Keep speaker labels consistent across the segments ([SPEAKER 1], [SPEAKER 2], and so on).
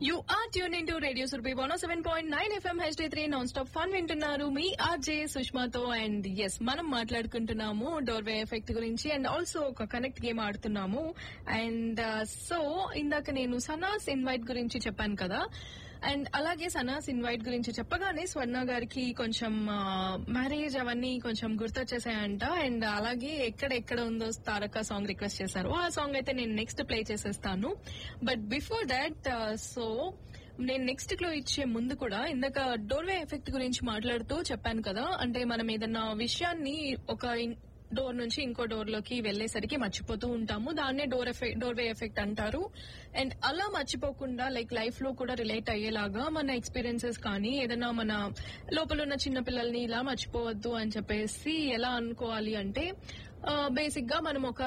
[SPEAKER 1] you are tune in to radio Surabhi one seven point nine FM HD three non stop fun వింటున్నారు మీ RJ సుష్మాతో and yes మనం మాట్లాడుకుంటున్నాము doorway effect గురించి and also ఒక connect game ఆడుతున్నాము and so ఇందాక నేను సనాస్ ఇన్వైట్ గురించి చెప్పాను కదా అండ్ అలాగే సనాస్ ఇన్వైట్ గురించి చెప్పగానే స్వర్ణ గారికి కొంచెం మ్యారేజ్ అవన్నీ కొంచెం గుర్తొచ్చేసాయంట అండ్ అలాగే ఎక్కడ ఎక్కడ ఉందో తారక సాంగ్ రిక్వెస్ట్ చేశారు ఆ సాంగ్ అయితే నేను నెక్స్ట్ ప్లే చేసేస్తాను బట్ బిఫోర్ దాట్ సో నేను నెక్స్ట్ క్లో ఇచ్చే ముందు కూడా ఇందాక డోర్వే ఎఫెక్ట్ గురించి మాట్లాడుతూ చెప్పాను కదా అంటే మనం ఏదన్నా విషయాన్ని ఒక డోర్ నుంచి ఇంకో డోర్ లోకి వెళ్లేసరికి మర్చిపోతూ ఉంటాము దాన్నే డోర్ ఎఫెక్ట్ డోర్వే ఎఫెక్ట్ అంటారు అండ్ అలా మర్చిపోకుండా లైక్ లైఫ్ లో కూడా రిలేట్ అయ్యేలాగా మన ఎక్స్పీరియన్సెస్ కానీ ఏదైనా మన లోపల ఉన్న చిన్న పిల్లల్ని ఇలా మర్చిపోవద్దు అని చెప్పేసి ఎలా అనుకోవాలి అంటే బేసిక్ గా మనం ఒక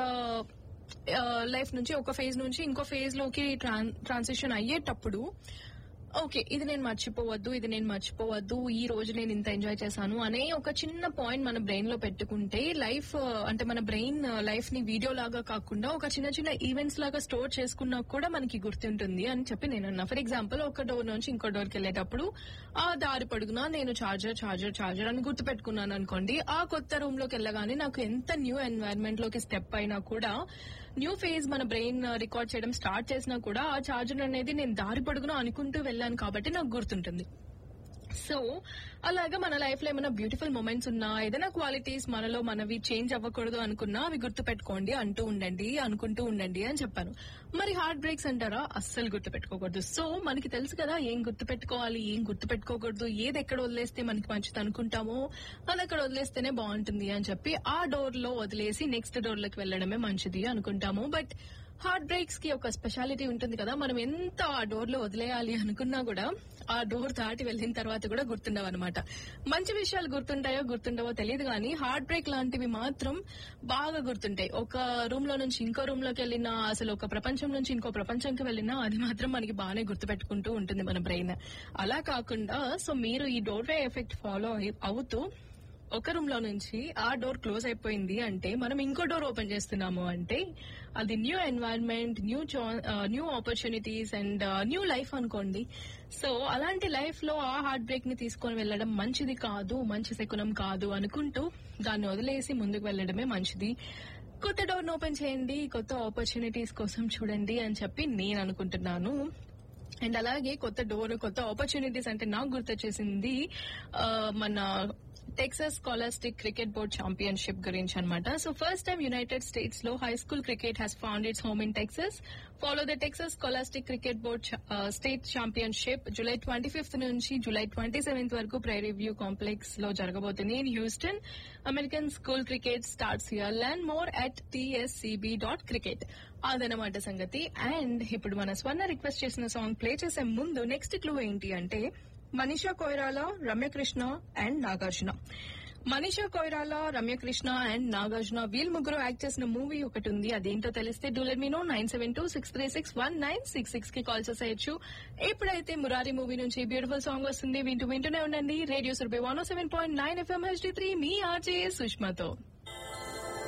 [SPEAKER 1] లైఫ్ నుంచి ఒక ఫేజ్ నుంచి ఇంకో ఫేజ్ లోకి ట్రాన్సిషన్ అయ్యేటప్పుడు ఓకే ఇది నేను మర్చిపోవద్దు ఇది నేను మర్చిపోవద్దు ఈ రోజు నేను ఇంత ఎంజాయ్ చేశాను అనే ఒక చిన్న పాయింట్ మన బ్రెయిన్ లో పెట్టుకుంటే లైఫ్ అంటే మన బ్రెయిన్ లైఫ్ ని వీడియో లాగా కాకుండా ఒక చిన్న చిన్న ఈవెంట్స్ లాగా స్టోర్ చేసుకున్నా కూడా మనకి గుర్తుంటుంది అని చెప్పి నేను అన్నా ఫర్ ఎగ్జాంపుల్ ఒక డోర్ నుంచి ఇంకో డోర్కి వెళ్ళేటప్పుడు ఆ దారి పడుగునా నేను చార్జర్ చార్జర్ చార్జర్ అని గుర్తు పెట్టుకున్నాను అనుకోండి ఆ కొత్త రూమ్ లోకి వెళ్ళగానే నాకు ఎంత న్యూ ఎన్వైరన్మెంట్ లోకి స్టెప్ అయినా కూడా న్యూ ఫేజ్ మన బ్రెయిన్ రికార్డ్ చేయడం స్టార్ట్ చేసినా కూడా ఆ చార్జర్ అనేది నేను దారి పడుగునా అనుకుంటూ వెళ్ళాను కాబట్టి నాకు గుర్తుంటుంది సో అలాగా మన లైఫ్ లో ఏమైనా బ్యూటిఫుల్ మూమెంట్స్ ఉన్నా ఏదైనా క్వాలిటీస్ మనలో మనవి చేంజ్ అవ్వకూడదు అనుకున్నా అవి గుర్తు పెట్టుకోండి అంటూ ఉండండి అనుకుంటూ ఉండండి అని చెప్పాను మరి హార్ట్ బ్రేక్స్ అంటారా అస్సలు గుర్తు పెట్టుకోకూడదు సో మనకి తెలుసు కదా ఏం గుర్తు పెట్టుకోవాలి ఏం గుర్తు పెట్టుకోకూడదు ఏది ఎక్కడ వదిలేస్తే మనకి మంచిది అనుకుంటామో అది అక్కడ వదిలేస్తేనే బాగుంటుంది అని చెప్పి ఆ డోర్ లో వదిలేసి నెక్స్ట్ డోర్ లోకి వెళ్ళడమే మంచిది అనుకుంటాము బట్ హార్ట్ బ్రేక్స్ కి ఒక స్పెషాలిటీ ఉంటుంది కదా మనం ఎంత ఆ డోర్ లో వదిలేయాలి అనుకున్నా కూడా ఆ డోర్ దాటి వెళ్ళిన తర్వాత కూడా గుర్తుండవు అనమాట మంచి విషయాలు గుర్తుంటాయో గుర్తుండవో తెలియదు కానీ హార్ట్ బ్రేక్ లాంటివి మాత్రం బాగా గుర్తుంటాయి ఒక రూమ్ లో నుంచి ఇంకో రూమ్ లోకి వెళ్ళినా అసలు ఒక ప్రపంచం నుంచి ఇంకో ప్రపంచంకి వెళ్ళినా అది మాత్రం మనకి బాగానే గుర్తుపెట్టుకుంటూ ఉంటుంది మన బ్రెయిన్ అలా కాకుండా సో మీరు ఈ డోర్ వే ఎఫెక్ట్ ఫాలో అవుతూ ఒక రూమ్ లో నుంచి ఆ డోర్ క్లోజ్ అయిపోయింది అంటే మనం ఇంకో డోర్ ఓపెన్ చేస్తున్నాము అంటే అది new environment new new opportunities and new life అనుకోండి సో అలాంటి లైఫ్ లో ఆ హార్ట్ బ్రేక్ ని తీసుకొని వెళ్ళడం మంచిది కాదు మంచి శకునం కాదు అనుకుంటూ దాన్ని వదిలేసి ముందుకు వెళ్ళడమే మంచిది కొత్త డోర్ ఓపెన్ చేయండి కొత్త ఆపర్చునిటీస్ కోసం చూడండి అని చెప్పి నేను అనుకుంటున్నాను అండ్ అలాగే కొత్త డోర్ కొత్త ఆపర్చునిటీస్ అంటే నాకు గుర్తొచ్చేసింది మన Texas scholastic cricket board championship గురించి అనమాట so first time United States లో high school cricket has found its home in Texas follow the Texas scholastic cricket board state championship July twenty fifth నుంచి July twenty seventh వరకు prairie view complex లో జరగబోతుంది in Houston American school cricket starts here learn more at TSCB dot cricket అదనమాట సంగతి and ఇప్పుడు మన స్వర్ణ request చేసిన సాంగ్ ప్లే చేసే ముందు నెక్స్ట్ క్లూ ఏంటి అంటే మనీషా కొయిరాల రమ్యకృష్ణ అండ్ నాగార్జున మనీషా కొయిరాల రమ్యకృష్ణ అండ్ నాగార్జున వీల్ ముగ్గురు యాక్ట్ చేసిన మూవీ ఒకటి ఉంది అదేంటో తెలిస్తే డూలెట్ మీనో nine seven two six three six one nine six six కి కాల్ చేసేయచ్చు ఎప్పుడైతే మురారి మూవీ నుంచి బ్యూటిఫుల్ సాంగ్ వస్తుంది వింటూ వింటూనే ఉండండి radio Surabhi one seven point nine FM HD three మీ ఆర్జే సుష్మాతో